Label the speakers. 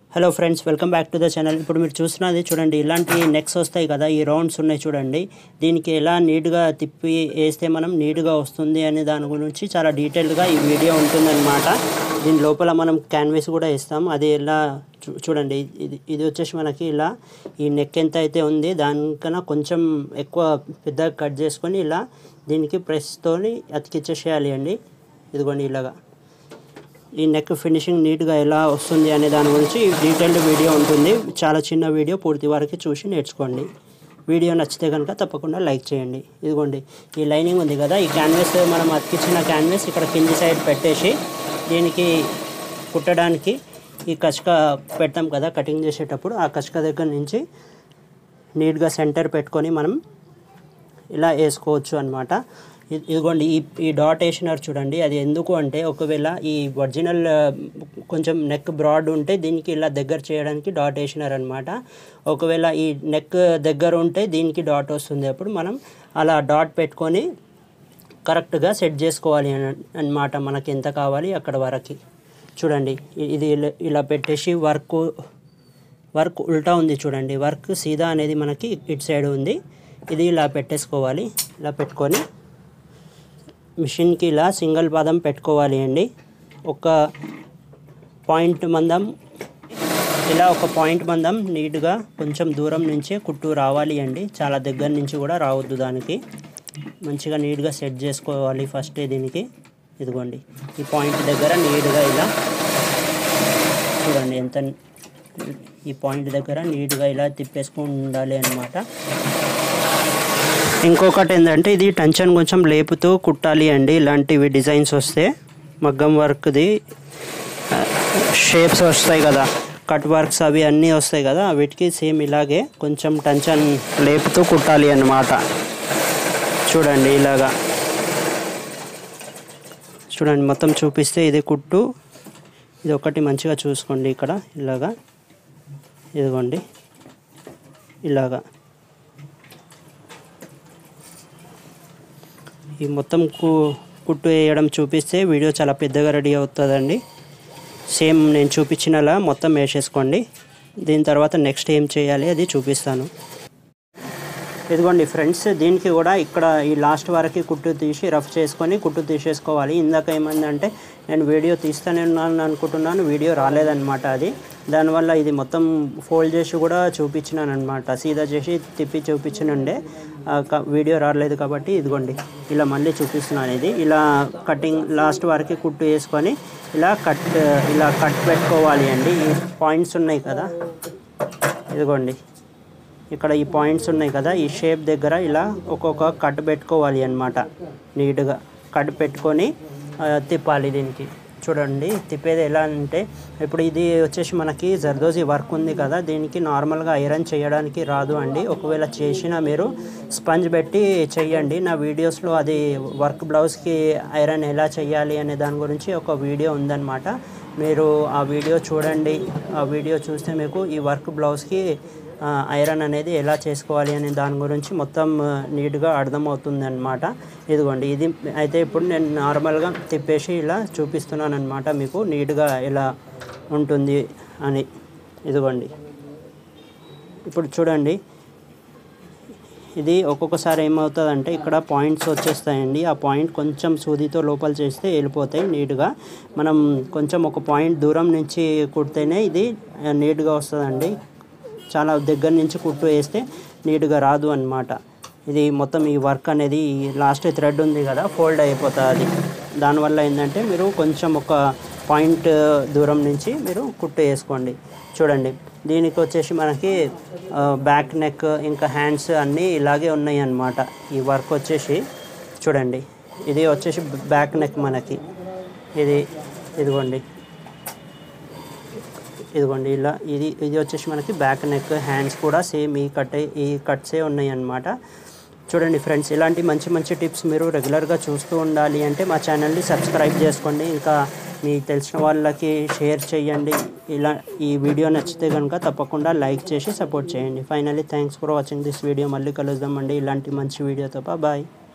Speaker 1: hello friends welcome back to the channel ఇప్పుడు మీరు చూస్తున్నది చూడండి ఇలాంటి నెక్స్ వస్తాయి కదా ఈ రౌండ్స్ ఉన్నాయి చూడండి దీనికి ఎలా నీట్గా తిప్పి వేస్తే మనం నీట్గా వస్తుంది అనే దాని గురించి చాలా డీటెయిల్గా ఈ వీడియో ఉంటుందన్నమాట దీని లోపల మనం క్యాన్వాస్ కూడా వేస్తాం అది ఎలా చూ- చూడండి ఇది ఇది వచ్చేసి మనకి ఇలా ఈ నెక్ ఎంత అయితే ఉంది దానికన్నా కొంచెం ఎక్కువ పెద్దగా కట్ చేసుకొని ఇలా దీనికి ప్రెస్తోని అతికిచ్చేసేయాలి అండి ఇదిగోండి ఇలాగా ఈ నెక్ ఫినిషింగ్ నీట్గా ఎలా వస్తుంది అనే దాని గురించి డీటెయిల్డ్ వీడియో ఉంటుంది చాలా చిన్న వీడియో పూర్తి వరకు చూసి నేర్చుకోండి వీడియో నచ్చితే కనుక తప్పకుండా లైక్ చేయండి ఇదిగోండి ఈ లైనింగ్ ఉంది కదా ఈ క్యాన్వాస్ మనం అతికిచ్చిన క్యాన్వాస్ ఇక్కడ కింది సైడ్ పెట్టేసి దీనికి కుట్టడానికి ఈ కచక పెడతాం కదా కటింగ్ చేసేటప్పుడు ఆ కచక దగ్గర నుంచి నీట్గా సెంటర్ పెట్టుకొని మనం ఇలా వేసుకోవచ్చు అనమాట ఇదిగోండి ఈ ఈ డాట్ వేసినారు చూడండి అది ఎందుకు అంటే ఒకవేళ ఈ ఒరిజినల్ ఆ, కొంచెం నెక్ బ్రాడ్ ఉంటే దీనికి ఇలా దగ్గర చేయడానికి డాట్ వేసినారు అనమాట ఒకవేళ ఈ నెక్ దగ్గర ఉంటే దీనికి డాట్ వస్తుంది అప్పుడు మనం అలా డాట్ పెట్టుకొని కరెక్ట్గా సెట్ చేసుకోవాలి అన్నమాట మనకి ఎంత కావాలి అక్కడ వరకు చూడండి ఇ- ఇది ఇలా- ఇలా పెట్టేసి వర్క్ వర్క్ ఉల్టా ఉంది చూడండి వర్క్ సీదా అనేది మనకి ఇటు సైడ్ ఉంది ఇది ఇలా పెట్టేసుకోవాలి ఇలా పెట్టుకొని మిషన్కి ఇలా సింగిల్ పాదం పెట్టుకోవాలి అండి ఒక పాయింట్ మందం ఇలా ఒక పాయింట్ మందం నీట్గా కొంచెం దూరం నుంచే కుట్టు రావాలి అండి చాలా దగ్గర నుంచి కూడా రావద్దు దానికి మంచిగా నీట్గా సెట్ చేసుకోవాలి ఫస్ట్ దీనికి ఇదిగోండి ఈ పాయింట్ దగ్గర నీట్గా ఇలా చూడండి ఎంత ఈ పాయింట్ దగ్గర నీట్గా ఇలా తిప్పేసుకుని ఉండాలి అన్నమాట ఇంకొకటి ఏంటంటే ఇది టెన్షన్ కొంచెం లేపుతూ కుట్టాలి అండి ఇలాంటివి డిజైన్స్ వస్తే మగ్గం వర్క్ది షేప్స్ వస్తాయి కదా కట్ వర్క్స్ అవి అన్నీ వస్తాయి కదా వీటికి సేమ్ ఇలాగే కొంచెం టెన్షన్ లేపుతూ కుట్టాలి అన్నమాట చూడండి ఇలాగా చూడండి మొత్తం చూపిస్తే ఇది కుట్టు ఇది ఒకటి మంచిగా చూసుకోండి ఇక్కడ ఇలాగా ఇదిగోండి ఇలాగా ఈ మొత్తం కు కుట్టు వేయడం చూపిస్తే వీడియో చాలా పెద్దగా రెడీ అవుతుందండి సేమ్ నేను చూపించినలా మొత్తం వేసేసుకోండి దీని తర్వాత నెక్స్ట్ ఏం చేయాలి అది చూపిస్తాను ఇదిగోండి ఫ్రెండ్స్ దీనికి కూడా ఇక్కడ ఈ లాస్ట్ వరకు కుట్టు తీసి రఫ్ చేసుకొని కుట్టు తీసేసుకోవాలి ఇందాక ఏమైందంటే నేను వీడియో తీస్తానే ఉన్నాను అనుకుంటున్నాను వీడియో రాలేదన్నమాట అది దానివల్ల ఇది మొత్తం ఫోల్డ్ చేసి కూడా చూపించినాను అనమాట సీదా చేసి తిప్పి చూపించినండే ఆ క- వీడియో రాలేదు కాబట్టి ఇదిగోండి ఇలా మళ్ళీ చూపిస్తున్నాను ఇది ఇలా కటింగ్ లాస్ట్ వరకు కుట్టు వేసుకొని ఇలా కట్ ఇలా కట్ పెట్టుకోవాలి అండి ఈ పాయింట్స్ ఉన్నాయి కదా ఇదిగోండి ఇక్కడ ఈ పాయింట్స్ ఉన్నాయి కదా ఈ షేప్ దగ్గర ఇలా ఒక్కొక్క కట్ పెట్టుకోవాలి అన్నమాట నీట్గా కట్ పెట్టుకొని ఆ, తిప్పాలి దీనికి చూడండి తిప్పేది ఎలా అంటే ఇప్పుడు ఇది వచ్చేసి మనకి జర్దోజీ వర్క్ ఉంది కదా దీనికి నార్మల్గా ఐరన్ చేయడానికి రాదు అండి ఒకవేళ చేసినా మీరు స్పంజ్ పెట్టి చెయ్యండి నా వీడియోస్లో అది వర్క్ బ్లౌజ్కి ఐరన్ ఎలా చేయాలి అనే దాని గురించి ఒక వీడియో ఉందన్నమాట మీరు ఆ వీడియో చూడండి ఆ వీడియో చూస్తే మీకు ఈ వర్క్ బ్లౌజ్కి ఆ, ఐరన్ అనేది ఎలా చేసుకోవాలి అనే దాని గురించి మొత్తం ఆ, నీట్గా అర్థమవుతుంది అనమాట ఇదిగోండి ఇది అయితే ఇప్పుడు నేను నార్మల్గా తిప్పేసి ఇలా చూపిస్తున్నాను అనమాట మీకు నీట్గా ఎలా ఉంటుంది అని ఇదిగోండి ఇప్పుడు చూడండి ఇది ఒక్కొక్కసారి ఏమవుతుందంటే ఇక్కడ పాయింట్స్ వచ్చేస్తాయండి ఆ పాయింట్ కొంచెం సూదితో లోపల చేస్తే వెళ్ళిపోతాయి నీట్గా మనం కొంచెం ఒక పాయింట్ దూరం నుంచి కుడితేనే ఇది ఆ, నీట్గా వస్తుందండి చాలా దగ్గర నుంచి కుట్టు వేస్తే నీట్గా రాదు అన్నమాట ఇది మొత్తం ఈ వర్క్ అనేది ఈ లాస్ట్ థ్రెడ్ ఉంది కదా ఫోల్డ్ అయిపోతుంది అది దానివల్ల ఏంటంటే మీరు కొంచెం ఒక పాయింట్ దూరం నుంచి మీరు కుట్టు వేసుకోండి చూడండి దీనికి వచ్చేసి మనకి ఆ, బ్యాక్ నెక్ ఇంకా హ్యాండ్స్ అన్నీ ఇలాగే ఉన్నాయి అన్నమాట ఈ వర్క్ వచ్చేసి చూడండి ఇది వచ్చేసి బ్యాక్ నెక్ మనకి ఇది ఇదిగోండి ఇదిగోండి ఇలా ఇది ఇది వచ్చేసి మనకి బ్యాక్ నెక్ హ్యాండ్స్ కూడా సేమ్ ఈ కట్ ఈ కట్సే ఉన్నాయి అన్నమాట చూడండి ఫ్రెండ్స్ ఇలాంటి మంచి మంచి టిప్స్ మీరు రెగ్యులర్గా చూస్తూ ఉండాలి అంటే మా ఛానల్ని సబ్స్క్రైబ్ చేసుకోండి ఇంకా మీ తెలిసిన వాళ్ళకి షేర్ చేయండి ఇలా ఈ వీడియో నచ్చితే కనుక తప్పకుండా లైక్ చేసి సపోర్ట్ చేయండి finally thanks for watching this video మళ్ళీ కలుద్దామండి ఇలాంటి మంచి వీడియోతో బాయ్